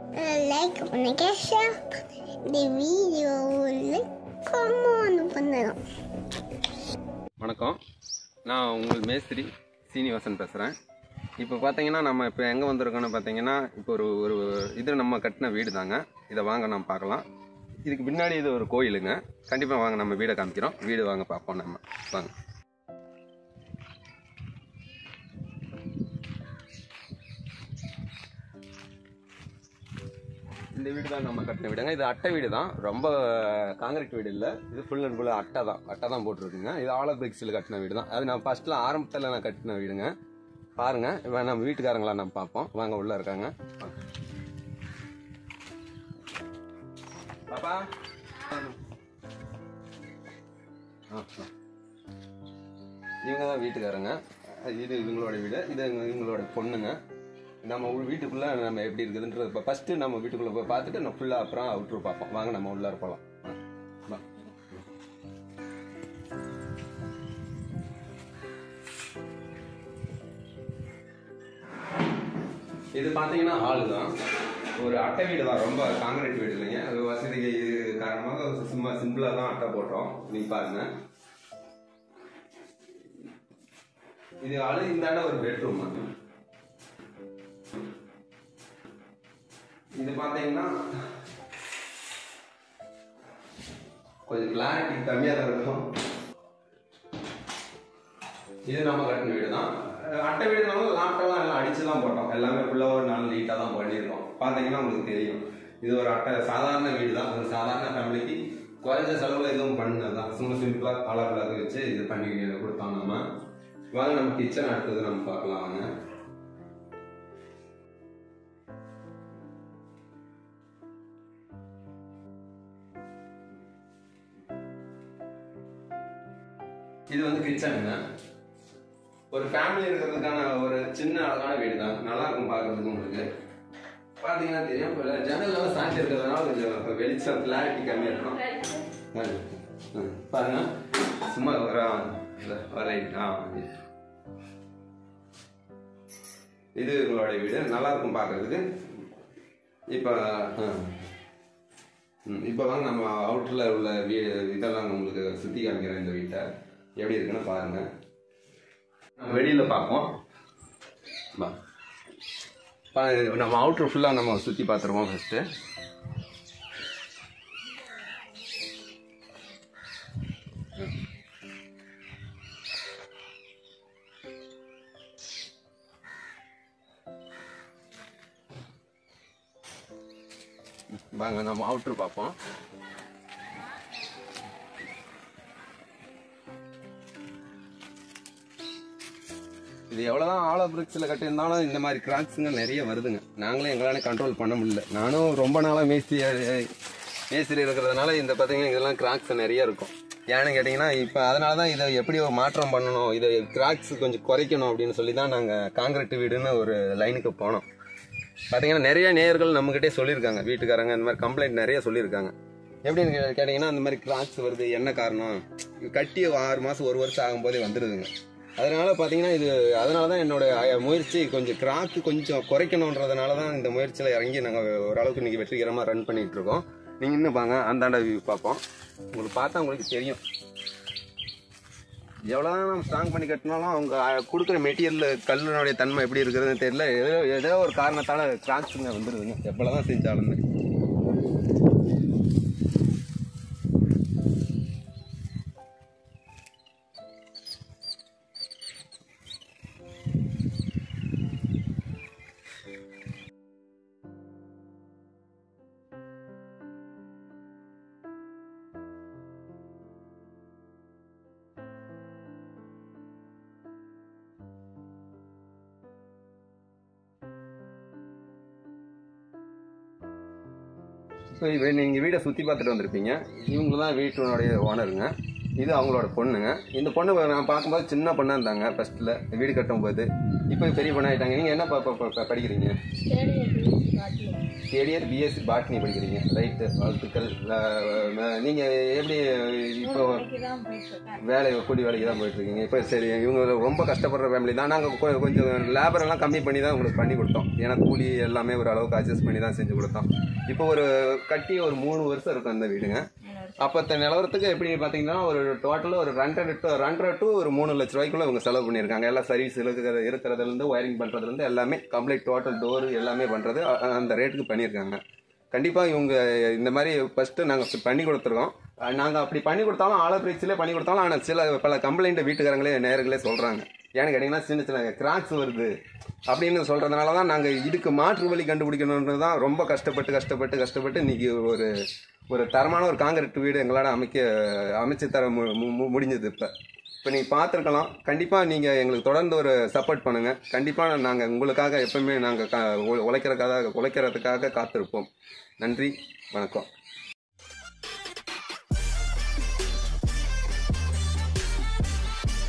Like பண்ணுங்க share இந்த வீடியோவில் கமெண்ட் பண்ணணும் வணக்கம் நான் உங்கள் மேஸ்திரி சீனிவாசன் பேசுகிறேன் இப்போ பார்த்தீங்கன்னா நம்ம இப்போ எங்கே வந்திருக்கோம்னு பார்த்தீங்கன்னா இப்போ ஒரு ஒரு இது நம்ம கட்டின வீடு தாங்க இதை வாங்க நம்ம பார்க்கலாம் இதுக்கு பின்னாடி இது ஒரு கோயிலுங்க கண்டிப்பாக வாங்க நம்ம வீடை காமிக்கிறோம் வீடு வாங்க பார்ப்போம் நம்ம வாங்க இந்த வீடு தான் நம்ம கட்டின வீடுங்க இது அட்டை வீடு தான் ரொம்ப காங்கிரீட் வீடு இல்லை இது ஃபுல் அண்ட் ஃபுல் அட்டை தான் அட்டை தான் போட்டிருக்குங்க இது ஆலோ பிரிக்ஸில் கட்டின வீடு தான் அது நான் ஃபர்ஸ்ட்ல ஆரம்பத்தில் நான் கட்டின வீடுங்க பாருங்க இப்போ நம்ம வீட்டுக்காரங்களா நம்ம பார்ப்போம் வாங்க உள்ள இருக்காங்க வாங்க. பாப்பா ஆ, ஆ. இவங்க தான் வீட்டுக்காரங்க இது இவங்களோட வீடு இது இவங்களோட பொண்ணுங்க நம்ம உள் வீட்டுக்குள்ள நம்ம எப்படி இருக்குதுன்றது இப்போ ஃபர்ஸ்ட் நம்ம வீட்டுக்குள்ள போய் பார்த்துட்டு நம்ம ஃபுல்லா அப்புறம் அவுட்ரு பார்ப்போம் வாங்க நம்ம உள்ளார போகலாம் வா. இது பார்த்தீங்கன்னா ஹால் தான் ஒரு அட்டை வீடு தான் ரொம்ப காங்கிரீட் வீடு இல்லைங்க அது வசதிக்கு இது காரணமாக சும்மா சிம்பிளாக தான் அட்டை போட்டோம் நீங்க பாருங்க இது ஆளு இந்த இடம் ஒரு பெட்ரூம் இது பாத்தீங்கன்னா கொஞ்சம் கிளாரிட்டி கம்மியா தான் இருக்கும் இது நம்ம கட்டின வீடு தான் அட்டை வீடுனாலும் லாப்டாப்லாம் எல்லாம் அடிச்சு தான் போட்டோம் எல்லாமே ஃபுல்லாக ஒரு நாள் நீட்டாக தான் பண்ணியிருக்கோம் பார்த்தீங்கன்னா உங்களுக்கு தெரியும் இது ஒரு அட்டை சாதாரண வீடு தான் ஒரு சாதாரண ஃபேமிலிக்கு குறைஞ்ச செலவில் எதுவும் பண்ணது தான் சும்மா சிம்பிளாக கலர் கலர் வச்சு இது பண்ணி கொடுத்தோம் நம்ம வாங்க நம்ம கிச்சன் அடுத்தது நம்ம பார்க்கலாம் வாங்க இது வந்து கிச்சனுங்க ஒரு ஃபேமிலி இருக்கிறதுக்கான ஒரு சின்ன அழகான வீடு தான் நல்லா இருக்கும் பார்க்கறதுக்கு உங்களுக்கு பார்த்தீங்கன்னா தெரியும் இப்போ ஜன்னல்லாம் சாட்சி இருக்கிறதுனால கொஞ்சம் இப்ப வெளிச்சம் கிளாரிட்டி கம்மியாக இருக்கும் ஆ, ஆ, பாருங்க சும்மா வர வர ஆ இது உங்களோட வீடு நல்லா இருக்கும் பார்க்கறதுக்கு இப்போ இப்போ வாங்க நம்ம அவுட்டரில் உள்ள வீடு இதெல்லாம் உங்களுக்கு சுற்றி காமிக்கிறேன் இந்த வீட்டை எப்படி இருக்குன்னு பாருங்க நம்ம வெளியில் பார்ப்போம் வா பா- நம்ம அவுட்ரு ஃபுல்லாக நம்ம சுற்றி பார்த்துருவோம் ஃபஸ்ட்டு வாங்க நம்ம அவுட்ரு பார்ப்போம் இது எவ்வளவுதான் ஆலோ பிரிக்ஸில் கட்டியிருந்தாலும் இந்த மாதிரி கிராக்ஸுங்க நிறைய வருதுங்க நாங்களே எங்களால கண்ட்ரோல் பண்ண முடியல நானும் ரொம்ப நாளாக மேஸ்திரி மேஸ்திரி இருக்கிறதுனால இந்த பார்த்தீங்கன்னா இதெல்லாம் கிராக்ஸ் நிறைய இருக்கும் ஏன்னு கேட்டிங்கன்னா இப்போ அதனால தான் இதை எப்படி ஒரு மாற்றம் பண்ணணும் இதை கிராக்ஸ் கொஞ்சம் குறைக்கணும் அப்படின்னு சொல்லி தான் நாங்கள் காங்கிரீட் வீடுன்னு ஒரு லைனுக்கு போனோம் பார்த்தீங்கன்னா நிறைய நேயர்கள் நம்மகிட்டே சொல்லியிருக்காங்க வீட்டுக்காரங்க இந்த மாதிரி கம்ப்ளைண்ட் நிறைய சொல்லியிருக்காங்க எப்படின்னு கே- கேட்டிங்கன்னா இந்த மாதிரி கிராக்ஸ் வருது என்ன காரணம் இது கட்டி ஆறு மாதம் ஒரு வருஷம் ஆகும்போதே வந்துடுதுங்க அதனால பார்த்தீங்கன்னா இது அதனால தான் என்னோட அஹ், முயற்சி கொஞ்சம் கிராக்கு கொஞ்சம் குறைக்கணுன்றதுனால தான் இந்த முயற்சியில் இறங்கி நாங்கள் ஓரளவுக்கு இன்னைக்கு வெற்றிகரமாக ரன் பண்ணிட்டு இருக்கோம் நீங்கள் இன்னும் பாங்க அந்தாண்ட வியூ பார்ப்போம் உங்களுக்கு பார்த்தா உங்களுக்கு தெரியும் எவ்வளோதான் நம்ம ஸ்ட்ராங் பண்ணி கட்டினாலும் அவங்க அஹ், கொடுக்குற மெட்டீரியல் கல்லுனுடைய தன்மை எப்படி இருக்குதுன்னு தெரியல ஏதோ ஏதோ ஒரு காரணத்தால கிராக்ஸுங்க வந்துடுதுங்க எவ்வளோதான் செஞ்சாலுமே ஸோ இப்போ நீங்கள் வீடை சுற்றி பார்த்துட்டு வந்திருப்பீங்க இவங்க தான் வீட்டினுடைய ஓனருங்க இது அவங்களோட பொண்ணுங்க இந்த பொண்ணு நான் பார்க்கும்போது சின்ன பொண்ணாக இருந்தாங்க ஃபர்ஸ்ட்டில் வீடு கட்டும்போது இப்போ பெரிய பொண்ணாயிட்டாங்க நீங்கள் என்ன ப- ப- ப- படிக்கிறீங்க தேர்ட் இயர் பிஎஸ்சி பாட்னி படிக்கிறீங்க ரைட்டு வாழ்த்துக்கள் அஹ், நீங்க எப்படி இப்போ வேலை கூலி வேலைக்கு தான் போயிட்டு இருக்கீங்க இப்போ சரி இவங்க ரொம்ப கஷ்டப்படுற ஃபேமிலி தான் நாங்கள் கொஞ்சம் லேபர் எல்லாம் கம்மி பண்ணி தான் உங்களுக்கு பண்ணி கொடுத்தோம் ஏன்னா கூலி எல்லாமே ஒரு அளவுக்கு அட்ஜஸ்ட் பண்ணி தான் செஞ்சு கொடுத்தோம் இப்போ ஒரு கட்டி ஒரு மூணு வருஷம் இருக்கும் அந்த வீடுங்க அப்பத்த நிலவரத்துக்கு எப்படி பார்த்தீங்கன்னா ஒரு டோட்டலாக ஒரு ரெண்டரை டு ரெண்டரை டு ஒரு மூணு லட்ச ரூபாய்க்குள்ள இவங்க செலவு பண்ணியிருக்காங்க எல்லாம் சர்வீஸ் இருக்கிற இருக்கிறதுலேருந்து ஒயரிங் பண்ணுறதுலேருந்து எல்லாமே கம்ப்ளீட் டோட்டல் டோர் எல்லாமே பண்ணுறது அந்த ரேட்டுக்கு பண்ணியிருக்காங்க கண்டிப்பாக இவங்க இந்த மாதிரி ஃபஸ்ட்டு நாங்கள் பண்ணி கொடுத்துருக்கோம் நாங்கள் அப்படி பண்ணி கொடுத்தாலும் ஆலோ பிரிக்ஸ்லேயே பண்ணி கொடுத்தாலும் ஆனால் சில பல கம்ப்ளைண்ட் வீட்டுக்காரங்களே நேர்களே சொல்கிறாங்க ஏன்னு கேட்டிங்கன்னா சின்ன சின்ன கிராக்ஸ் வருது அப்படின்னு சொல்கிறதுனால தான் நாங்கள் இதுக்கு மாற்று வழி கண்டுபிடிக்கணுன்றது தான் ரொம்ப கஷ்டப்பட்டு கஷ்டப்பட்டு கஷ்டப்பட்டு இன்னைக்கு ஒரு ஒரு தரமான ஒரு காங்கிரீட் வீடு எங்களால் அமைக்க அமைச்சு தர மு- மு- மு- முடிஞ்சது இப்போ இப்போ நீங்கள் பார்த்துருக்கலாம் கண்டிப்பாக நீங்கள் எங்களுக்கு தொடர்ந்து ஒரு சப்போர்ட் பண்ணுங்கள் கண்டிப்பாக நாங்கள் உங்களுக்காக எப்பவுமே நாங்கள் கா உ- உழைக்கிறதுக்காக உழைக்கிறதுக்காக காத்திருப்போம் நன்றி வணக்கம்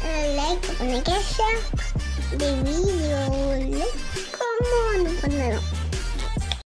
லைக் பண்ணுங்க ஷேர் இந்த வீடியோவில் கமெண்ட் பண்ணணும்